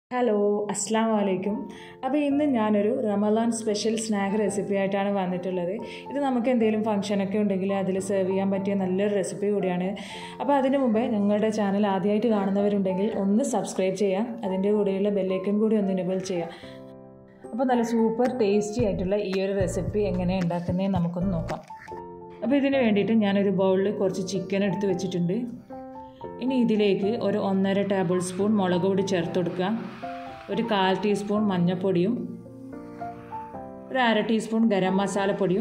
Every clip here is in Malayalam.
ഹലോ അസ്സാം വലൈക്കും അപ്പോൾ ഇന്ന് ഞാനൊരു റമലാൻ സ്പെഷ്യൽ സ്നാക്ക് റെസിപ്പി ആയിട്ടാണ് വന്നിട്ടുള്ളത് ഇത് നമുക്ക് എന്തെങ്കിലും ഫംഗ്ഷനൊക്കെ ഉണ്ടെങ്കിൽ അതിൽ സെർവ് ചെയ്യാൻ പറ്റിയ നല്ലൊരു റെസിപ്പി കൂടിയാണ് അപ്പോൾ അതിന് മുമ്പേ ഞങ്ങളുടെ ചാനൽ ആദ്യമായിട്ട് കാണുന്നവരുണ്ടെങ്കിൽ ഒന്ന് സബ്സ്ക്രൈബ് ചെയ്യാം അതിൻ്റെ കൂടെയുള്ള ബെല്ലൈക്കൺ കൂടി ഒന്ന് ഇനബിൾ ചെയ്യാം അപ്പോൾ നല്ല സൂപ്പർ ടേസ്റ്റി ആയിട്ടുള്ള ഈ ഒരു റെസിപ്പി എങ്ങനെ ഉണ്ടാക്കുന്നതെന്ന് നമുക്കൊന്ന് നോക്കാം അപ്പോൾ ഇതിന് വേണ്ടിയിട്ട് ഞാനൊരു ബൗളിൽ കുറച്ച് ചിക്കൻ എടുത്ത് വെച്ചിട്ടുണ്ട് ഇനി ഇതിലേക്ക് ഒരു ഒന്നര ടേബിൾ സ്പൂൺ മുളക് പൊടി ചേർത്ത് കൊടുക്കുക ഒരു കാൽ ടീസ്പൂൺ മഞ്ഞൾപ്പൊടിയും ഒരു അര ടീസ്പൂൺ ഗരം മസാലപ്പൊടിയും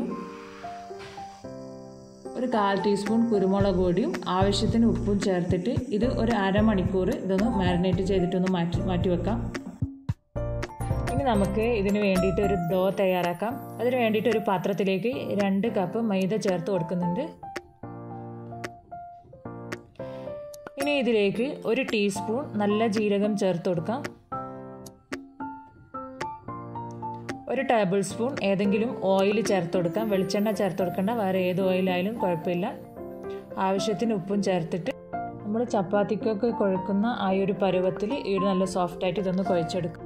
ഒരു കാൽ ടീസ്പൂൺ കുരുമുളക് പൊടിയും ആവശ്യത്തിന് ഉപ്പും ചേർത്തിട്ട് ഇത് ഒരു അരമണിക്കൂർ ഇതൊന്ന് മാരിനേറ്റ് ചെയ്തിട്ടൊന്ന് മാറ്റി മാറ്റി വെക്കാം ഇനി നമുക്ക് ഇതിന് വേണ്ടിയിട്ട് ഒരു ഡോ തയ്യാറാക്കാം അതിന് വേണ്ടിയിട്ട് ഒരു പാത്രത്തിലേക്ക് രണ്ട് കപ്പ് മൈദ ചേർത്ത് കൊടുക്കുന്നുണ്ട് ഇനി ഇതിലേക്ക് ഒരു ടീസ്പൂൺ നല്ല ജീരകം ചേർത്ത് കൊടുക്കാം ഒരു ടേബിൾ സ്പൂൺ ഏതെങ്കിലും ഓയിൽ ചേർത്ത് കൊടുക്കാം വെളിച്ചെണ്ണ ചേർത്ത് കൊടുക്കേണ്ട വേറെ ഏത് ഓയിലായാലും കുഴപ്പമില്ല ആവശ്യത്തിന് ഉപ്പും ചേർത്തിട്ട് നമ്മൾ ചപ്പാത്തിക്കൊക്കെ കുഴക്കുന്ന ആ ഒരു പരുവത്തിൽ ഈ ഒരു നല്ല സോഫ്റ്റായിട്ട് ഇതൊന്ന് കുഴച്ചെടുക്കും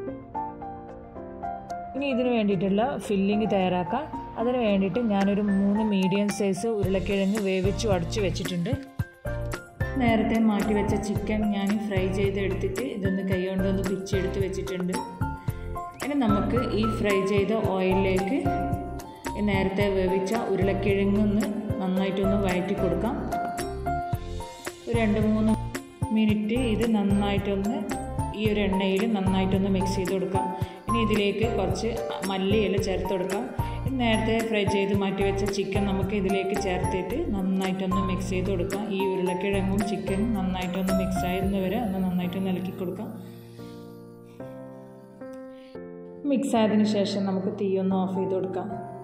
ഇനി ഇതിന് വേണ്ടിയിട്ടുള്ള ഫില്ലിങ് തയ്യാറാക്കാം അതിന് വേണ്ടിയിട്ട് ഞാനൊരു മൂന്ന് മീഡിയം സൈസ് ഉരുളക്കിഴങ്ങ് വേവിച്ച് ഉടച്ച് വെച്ചിട്ടുണ്ട് നേരത്തെ മാറ്റി വെച്ച ചിക്കൻ ഞാൻ ഫ്രൈ ചെയ്തെടുത്തിട്ട് ഇതൊന്ന് കൈ കൊണ്ടൊന്ന് പിച്ചെടുത്ത് വെച്ചിട്ടുണ്ട് ഇനി നമുക്ക് ഈ ഫ്രൈ ചെയ്ത ഓയിലിലേക്ക് നേരത്തെ വേവിച്ച ഉരുളക്കിഴങ്ങൊന്ന് നന്നായിട്ടൊന്ന് വഴറ്റി കൊടുക്കാം ഒരു രണ്ട് മൂന്ന് മിനിറ്റ് ഇത് നന്നായിട്ടൊന്ന് ഈ ഒരു എണ്ണയിൽ നന്നായിട്ടൊന്ന് മിക്സ് ചെയ്ത് കൊടുക്കാം ഇനി ഇതിലേക്ക് കുറച്ച് മല്ലിയില ചേർത്ത് കൊടുക്കാം നേരത്തെ ഫ്രൈ ചെയ്ത് മാറ്റി വെച്ച ചിക്കൻ നമുക്ക് ഇതിലേക്ക് ചേർത്തിട്ട് നന്നായിട്ടൊന്ന് മിക്സ് ചെയ്ത് കൊടുക്കാം ഈ ഉരുളക്കിഴങ്ങും ചിക്കനും നന്നായിട്ടൊന്ന് മിക്സ് ആയിരുന്നവരെ ഒന്ന് നന്നായിട്ടൊന്ന് ഇളക്കി കൊടുക്കാം മിക്സ് ആയതിനു ശേഷം നമുക്ക് തീ ഒന്ന് ഓഫ് ചെയ്ത് കൊടുക്കാം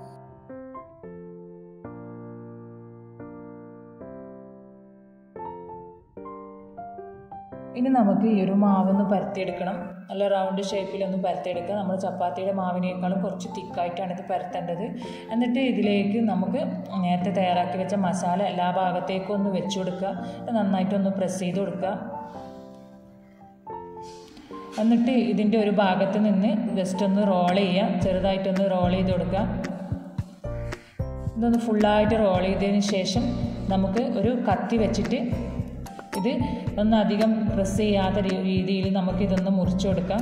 ഇനി നമുക്ക് ഈ ഒരു മാവൊന്ന് പരത്തിയെടുക്കണം നല്ല റൗണ്ട് ഷേപ്പിലൊന്ന് പരത്തിയെടുക്കുക നമ്മൾ ചപ്പാത്തിയുടെ മാവിനേക്കാളും കുറച്ച് തിക്കായിട്ടാണ് ഇത് പരത്തേണ്ടത് എന്നിട്ട് ഇതിലേക്ക് നമുക്ക് നേരത്തെ തയ്യാറാക്കി വെച്ച മസാല എല്ലാ ഭാഗത്തേക്കും ഒന്ന് വെച്ച് കൊടുക്കുക നന്നായിട്ടൊന്ന് പ്രസ് ചെയ്ത് കൊടുക്കുക എന്നിട്ട് ഇതിൻ്റെ ഒരു ഭാഗത്ത് നിന്ന് ജസ്റ്റ് ഒന്ന് റോൾ ചെയ്യുക ചെറുതായിട്ടൊന്ന് റോൾ ചെയ്ത് കൊടുക്കുക ഇതൊന്ന് ഫുള്ളായിട്ട് റോൾ ചെയ്തതിന് ശേഷം നമുക്ക് ഒരു കത്തി വെച്ചിട്ട് ഇത് ഒന്ന് അധികം പ്രസ് ചെയ്യാത്ത രീതിയിൽ നമുക്ക് ഇതൊന്ന് മുറിച്ചു കൊടുക്കാം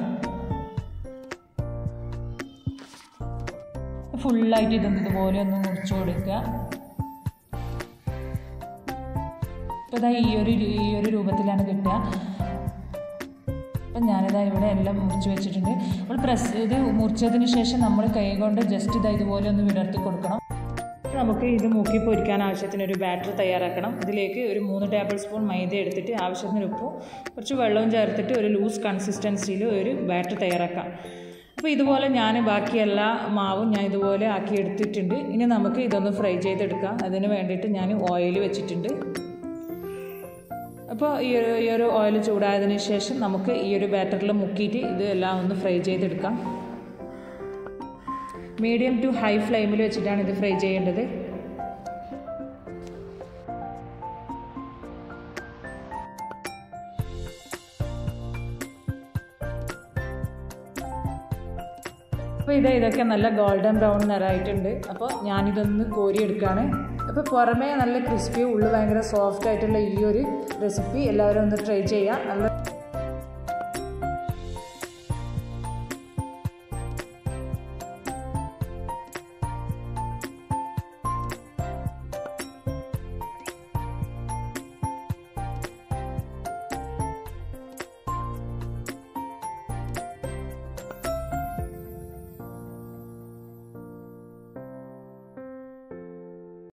ഫുള്ളായിട്ട് ഇതൊന്ന് ഇതുപോലെ ഒന്ന് മുറിച്ചു കൊടുക്കുക ഇപ്പോൾ ഇതാ ഈ ഒരു ഈ ഒരു രൂപത്തിലാണ് കിട്ടുക അപ്പം ഞാനിതാ ഇവിടെ എല്ലാം മുറിച്ച് വെച്ചിട്ടുണ്ട് നമ്മൾ പ്രസ് ഇത് മുറിച്ചതിന് ശേഷം നമ്മൾ കൈ കൊണ്ട് ജസ്റ്റ് ഇതാ ഇതുപോലെ ഒന്ന് വിടർത്തി കൊടുക്കണം നമുക്ക് ഇത് മുക്കി പൊരിക്കാൻ ആവശ്യത്തിന് ഒരു ബാറ്റർ തയ്യാറാക്കണം ഇതിലേക്ക് ഒരു മൂന്ന് ടേബിൾ സ്പൂൺ മൈദ എടുത്തിട്ട് ആവശ്യത്തിന് ഉപ്പും കുറച്ച് വെള്ളവും ചേർത്തിട്ട് ഒരു ലൂസ് കൺസിസ്റ്റൻസിയിൽ ഒരു ബാറ്റർ തയ്യാറാക്കാം അപ്പോൾ ഇതുപോലെ ഞാൻ ബാക്കി എല്ലാ മാവും ഞാൻ ഇതുപോലെ ആക്കി എടുത്തിട്ടുണ്ട് ഇനി നമുക്ക് ഇതൊന്ന് ഫ്രൈ ചെയ്തെടുക്കാം അതിന് വേണ്ടിയിട്ട് ഞാൻ ഓയിൽ വെച്ചിട്ടുണ്ട് അപ്പോൾ ഈ ഒരു ഈ ഒരു ഓയിൽ ചൂടായതിന് ശേഷം നമുക്ക് ഈ ഒരു ബാറ്ററിൽ മുക്കിയിട്ട് ഇത് എല്ലാം ഒന്ന് ഫ്രൈ ചെയ്തെടുക്കാം മീഡിയം ടു ഹൈ ഫ്ലെയിമിൽ വെച്ചിട്ടാണ് ഇത് ഫ്രൈ ചെയ്യേണ്ടത് അപ്പോൾ ഇത് ഇതൊക്കെ നല്ല ഗോൾഡൻ ബ്രൗൺ നിറമായിട്ടുണ്ട് അപ്പോൾ ഞാനിതൊന്ന് കോരിയെടുക്കുകയാണ് അപ്പോൾ പുറമേ നല്ല ക്രിസ്പിയും ഉള്ളു ഭയങ്കര സോഫ്റ്റ് ആയിട്ടുള്ള ഈ ഒരു റെസിപ്പി എല്ലാവരും ഒന്ന് ട്രൈ ചെയ്യുക നല്ല